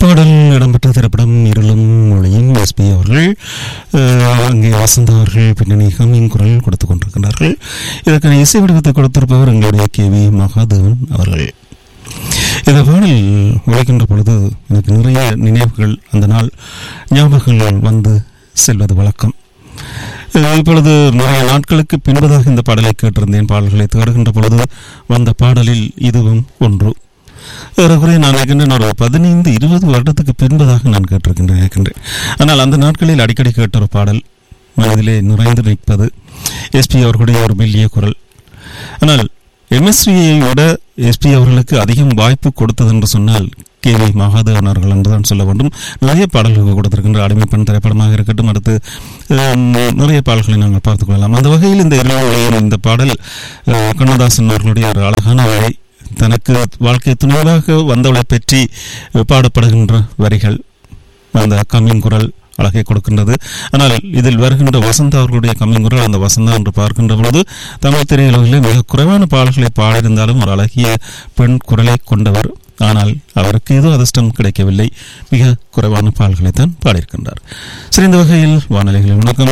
பாடல் இடம்பெற்ற திரைப்படம் இருளும் மொழியும் எஸ்பி அவர்கள் அஹ், அங்கே வசந்தா அவர்கள் பின்னணி ஹம்மிங் குரல் கொடுத்துக் கொண்டிருக்கிறார்கள் இதற்கான இசை வடிவத்தை கொடுத்திருப்பவர் எங்களுடைய கே வி மகாதேவன் அவர்கள் இந்த பாடல் உழைக்கின்ற பொழுது எனக்கு நிறைய நினைவுகள் அந்த நாள் ஞாபகங்கள் வந்து செல்வது வழக்கம் அஹ், இப்பொழுது நிறைய நாட்களுக்கு பின்பதாக இந்த பாடலை கேட்டிருந்தேன் பாடல்களை தேடுகின்ற பொழுது வந்த பாடலில் இதுவும் ஒன்று ஏறக்குறைய நான் நினைக்கின்றேன் ஒரு பதினைந்து இருபது வருடத்துக்கு பின்பதாக நான் கேட்டிருக்கின்றேன் நினைக்கின்றேன் ஆனால் அந்த நாட்களில் அடிக்கடி கேட்ட ஒரு பாடல் மனதிலே நிறைந்து நிற்பது எஸ்பி அவர்களுடைய ஒரு மெல்லிய குரல் ஆனால் எம்எஸ்வியை விட எஸ்பி அவர்களுக்கு அதிகம் வாய்ப்பு கொடுத்தது என்று சொன்னால் கே வி மகாதேவன் அவர்கள் என்றுதான் சொல்ல வேண்டும் நிறைய பாடல்கள் கொடுத்திருக்கின்ற அடிமை பெண் திரைப்படமாக இருக்கட்டும் அடுத்து ஹம், நிறைய பாடல்களை நாங்கள் பார்த்துக் கொள்ளலாம் அந்த வகையில் இந்த இரவு இந்த பாடல் அஹ், கண்ணதாசன் அவர்களுடைய ஒரு அழகான வரை தனக்கு வாழ்க்கை துணைவாக வந்தவளை பற்றி பாடப்படுகின்ற வரிகள் அந்த கம்மிங் குரல் அழகை கொடுக்கின்றது ஆனால் இதில் வருகின்ற வசந்தா அவர்களுடைய கம்மிங் குரல் அந்த வசந்தா என்று பார்க்கின்ற பொழுது தமிழ் திரையுலகிலே மிக குறைவான பாடல்களை பாடியிருந்தாலும் ஒரு அழகிய பெண் குரலை கொண்டவர் ஆனால் அவருக்கு ஏதோ அதிர்ஷ்டம் கிடைக்கவில்லை மிக குறைவான பாடல்களை தான் பாடியிருக்கின்றார் சரி இந்த வகையில் வானொலிகள் வணக்கம்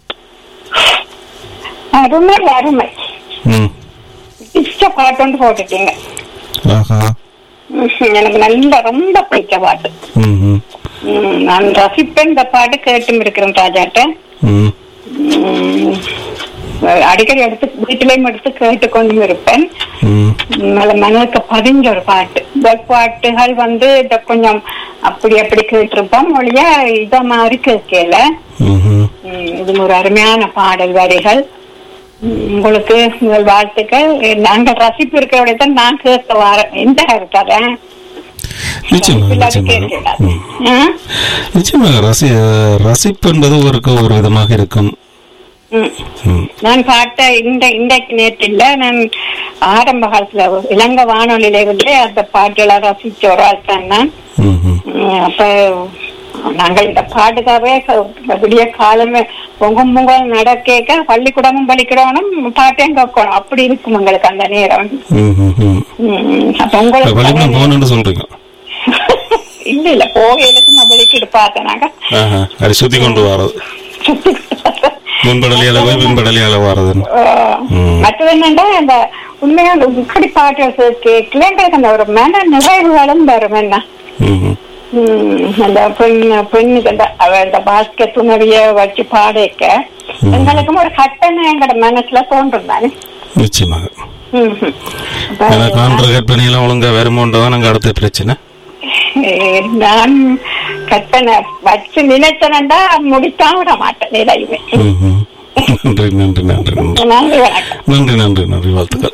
அருமை அருமை ம் இஷ்ட பாட்டு வந்து போட்டுட்டீங்க ஆஹா ம், எனக்கு நல்ல ரொம்ப பிடிச்ச பாட்டு ம் ம் ம், நான் ரசிப்பேன் இந்த பாட்டு கேட்டும் இருக்கிறேன் ராஜாட்ட ம் ம், அடிக்கடி எடுத்து வீட்டிலையும் எடுத்து கேட்டுக்கொண்டும் இருப்பேன் ம் நல்ல மனதுக்கு பதிஞ்ச ஒரு பாட்டு இந்த பாட்டுகள் வந்து இந்த கொஞ்சம் அப்படி அப்படி கேட்டிருப்போம் மொழியா இத மாதிரி கேட்கல ம் ம் ம், இது ஒரு அருமையான பாடல் வரிகள் ம், உங்களுக்கு உங்கள் வாழ்த்துக்கள் நாங்கள் ரசிப்பு இருக்கிறவரை தான் நான் கேட்க வரேன் எந்த கருத்தரேன் நிச்சயமாக நிச்சயமாக ம். நிச்சயமாக ரசி ரசிப்பு என்பது ஒருக்கு ஒரு விதமாக இருக்கும் ம். நான் பார்த்த இந்த இன்றைக்கு நேற்று இல்ல நான் ஆரம்ப காலத்துல இலங்கை வானொலியில இருந்து அந்த பாட்டுகளை ரசிச்ச ஒரு ஆள் தான் நான் ம், ம். ம், அப்ப நாங்கள் இந்த பாட்டுக்காகவே க- விடிய காலமே பொங்கும் பொங்கல் நடக்க பள்ளிக்கூடமும் பள்ளிக்கூடமும் பாட்டையும் கேட்கணும் அப்படி இருக்கும் உங்களுக்கு அந்த நேரம் ம், ம், ம். ம், அப்ப இப்ப உங்களுக்கு வலிமை போகணும்னு சொல்றீங்க இல்ல இல்ல போகையிலுக்கு நான் வெளிக்கிட்டு பார்த்தேன் நாங்க ஆஹா. அது சுத்தி கொண்டு வர்றது முன்படலி அளவு பின்படலி அளவு வர்றதுன்னு ம். மற்றது என்னன்னா இந்த உண்மையான இப்படி பாட்டு கேட்கல எங்களுக்கு அந்த ஒரு மன நிறைவுகளும் வரும் என்ன ம், ம். உம், அந்த பெண் பெண்ணுக்கு அந்த அவ அந்த பாஸ்கெட் துணவிய வச்சு பாடைக்க எங்களுக்கும் ஒரு கட்டணம் எங்கட மனசுல தோன்றும் தானே நிச்சயமாக உம், உம். அப்ப, ஏன்னா காண்ற கற்பனையெல்லாம் ஒழுங்கா வருமோன்றதான் நாங்க அடுத்த பிரச்சனை eh, நான் கட்டணை வச்சு நினைச்சனண்டா முடிக்காம விட மாட்டேன் நிலையுமே ம், ம். நன்றி நன்றி நன்றி நன்றி நன்றி வணக்கம் நன்றி நன்றி நன்றி வாழ்த்துக்கள்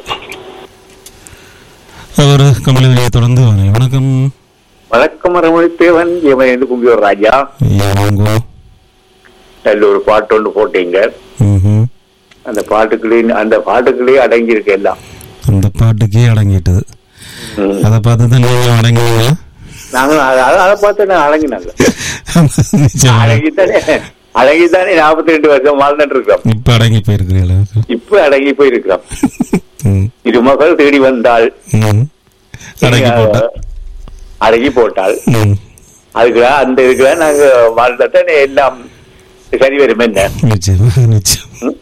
அவர் கமலவியை தொடர்ந்து வாங்க வணக்கம் வழக்கம் அரவணைத்தேவன் இவன் என்று கும்பியோர் ராஜா யாங்கோ நல்ல ஒரு பாட்டு ஒன்று போட்டீங்க ம்ஹும். அந்த பாட்டுக்குள்ளே அந்த பாட்டுக்குள்ளே அடங்கி இருக்கு எல்லாம் அந்த பாட்டுக்கே அடங்கிட்டது ம். அதை பார்த்து தான் நீங்க அடங்குவீங்களா நாங்க அத- அத- அதை பார்த்து நான் அடங்கினாங்க நிச்சயமா. அடங்கித்தானே அடங்கித்தானே நாற்பத்தி ரெண்டு வருஷம் வாழ்ந்துட்டு இருக்கிறோம் இப்ப அடங்கி போயிருக்கிறீங்களா இப்ப அடங்கி போயிருக்கிறோம் ம். இருமகள் தேடி வந்தால் ம். அடங்கி போட்டா அடங்கி போட்டால் ம். அதுக்கு அந்த இருக்கிற நாங்க வாழ்ந்தாத்தானே எல்லாம் சரி வரும் என்ன நிச்சயமா நிச்சயம்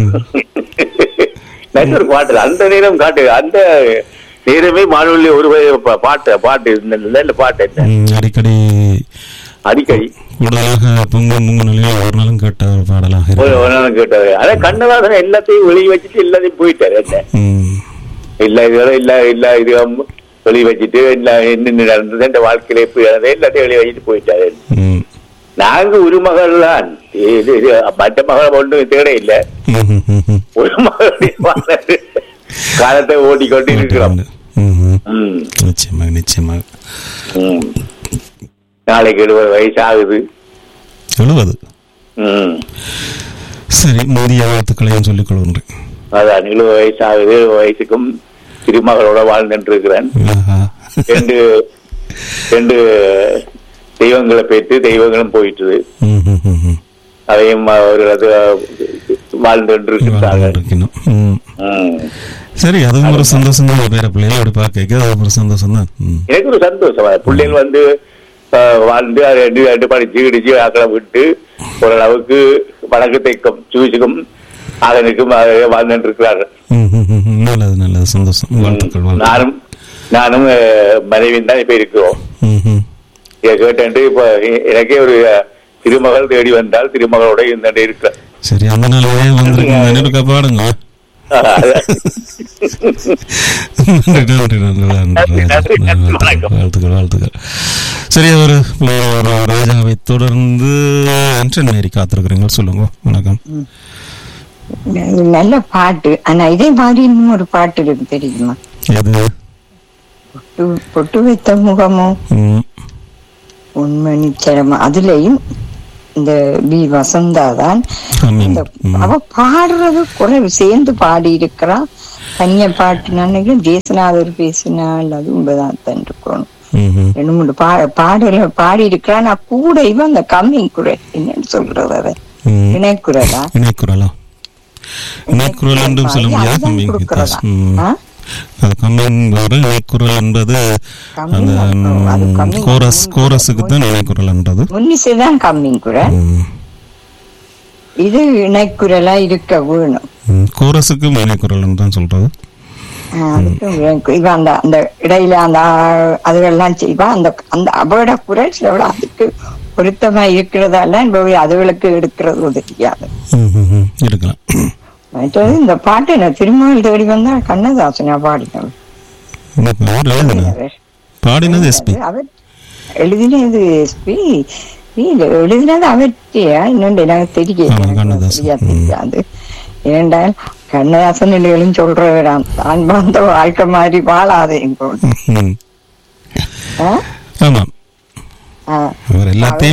நல்ல ஒரு பாட்டு அந்த நேரம் காட்டு அந்த நேரமே மாணவர்களே ஒரு வகை பா- பாட்டு பாட்டு இந்த நல்ல பாட்டு என்ன ம், அடிக்கடி அடிக்கடி கூடுதலாக பொங்கு பொங்கு நிலையில் ஒரு நாளும் கேட்ட ஒரு பாடலாக ஒரு இருக்கு ஒரு நாள் கேட்டாரு அத கண்ணதாசன் எல்லாத்தையும் வெளியே வச்சுட்டு எல்லாத்தையும் போயிட்டாரு என்ன ம். இல்ல இதுவரை இல்ல இல்ல இது வெளியே வச்சுட்டு இல்ல என்ன நடந்தது இந்த வாழ்க்கையில எப்படி நடந்தது எல்லாத்தையும் வெளியே வச்சுட்டு போயிட்டாரு ம். நாங்க ஒரு மகள் தான் இது இது மற்ற மகள் ஒன்றும் தேட இல்ல ம், ம், ம், ம். ஒரு மகளுடைய வாழ்க்கை காலத்தை ஓட்டிக்கொண்டு இருக்கிறோம் ம், ம். ம் நிச்சயமாக நிச்சயமாக ம். நாளைக்கு எழுபது வயசு ஆகுது எழுபது ம் சரி முதிய வாழ்த்துக்களையும் சொல்லிக் கொள்கின்றேன் அதான் எழுபது வயசு ஆகுது வயசுக்கும் திருமகளோட வாழ்ந்துட்டு இருக்கிறேன் ஆஹா. ரெண்டு ரெண்டு தெய்வங்களை பெற்று தெய்வங்களும் போயிட்டுது ம், ம், ம், ம். அதையும் ஒரு அது வாழ்ந்துட்டு இருக்கிறார்கள் இருக்கணும். ம். ம். சரி அதுவும் ஒரு சந்தோஷம் தான் பேர பிள்ளைகள் அப்படி பார்க்க அது ஒரு சந்தோஷம் தான் ம். எனக்கு ஒரு சந்தோஷம் பிள்ளைகள் வந்து அஹ், வாழ்ந்து அதை ரெண்டு ரெண்டு படிச்சு இடிச்சு ஆக்களை விட்டு ஓரளவுக்கு வடக்கு தெற்கும் சூசுக்கும் அதனுக்கும் வாழ்ந்துட்டு இருக்கிறார்கள் ம், ம், ம், ம். நல்லது நல்லது சந்தோஷம் வாழ்த்துக்கள் வாழ்த்துக்கள் நானும் நானும் அஹ், மனைவியும் தான் இப்ப இருக்கிறோம் ம், ம். இதை கேட்டு இப்ப எ- எனக்கே ஒரு அஹ், திருமகள் தேடி வந்தால் திருமகளோட இருந்துட்டு இருக்கிறேன் சரி அந்த நாளையே வந்திருக்கீங்க நினைவுக்கா பாடுங்க நன்றி நன்றி நன்றி நன்றி நன்றி, நன்றி, வணக்கம். வாழ்த்துக்கள் வாழ்த்துக்கள் சரி ஒரு ஒரு ராஜாவை தொடர்ந்து ஆண்டன் மேரி காத்திருக்கிறீங்க சொல்லுங்க வணக்கம் இது நல்ல பாட்டு ஆனா இதே மாதிரி இன்னும் ஒரு பாட்டு இருக்கு தெரியுமா எது பொட்டு பொட்டு வைத்த முகமும் ம், உண்மை நிச்சயமா அதுலயும் இந்த பி வசந்தா தான் ஆமீன். இந்த ம். அவ பாடுறது குறைவு சேர்ந்து பாடி இருக்கிறா தனியா பாட்டு நினைக்கிறேன் தேசநாதர் பேசினால் அது உண்மைதான் தான் இருக்கணும் ம், ம். ரெண்டு மூணு பா பாடல பாடி இருக்கிறா நான் கூட இவன் அந்த கம்மிங் குரல் என்னன்னு சொல்றது அதை ம். இணைக்குரலா இணைக்குரலா இணைக்குரல் என்றும் சொல்ல முடியாது அதுதான் கம்மிங் கொடுக்கிறதா? ம். ஆ? அது கம்மிங் வர இணைக்குரல் என்பது கம்மிங் அந்த அப்புறம் அது ம், கம்மிங் கோரஸ் முன் கோரஸுக்கு தான் இணைக்குரல் என்றது முன்னிசைதான் கம்மிங் குரல் ம். இது இணைக்குரலா இருக்க வேணும் ம், கோரஸுக்கு இணைக்குரல் தான் சொல்றது ஆஹ் அதுக்கு இணைக்கு- இவ அந்த அந்த இடையில அந்த ஆ- அதுகள்லாம் செய்வா அந்த அந்த அவட குரல் சிலவட அதுக்கு பொருத்தமா இருக்கிறதால இப்ப அதுகளுக்கு எடுக்கிறது தெரியாது ம், ம், ம். இருக்கலாம் மற்றது இந்த பாட்டு என்ன திருமகள் தேடி வந்தா கண்ணதாசனா பாடினவர் எனக்கு அவர் எழுதினது பாடினது எஸ்பி அவர் எழுதினது எஸ்பி எழுதினது அவர்த்தியா இன்னொன்று எனக்கு தெரியல ஆமா, எனக்கு கண்ணதாசன். சரியா ம். தெரியாது ஏனென்றால் கண்ணதாசன் இல்லைகளும் சொல்றவராம் தான் வந்த வாழ்க்கை மாதிரி வாழாதே ம். ஆ? ஆமாம் ஆ. அவர் எல்லாத்தையும்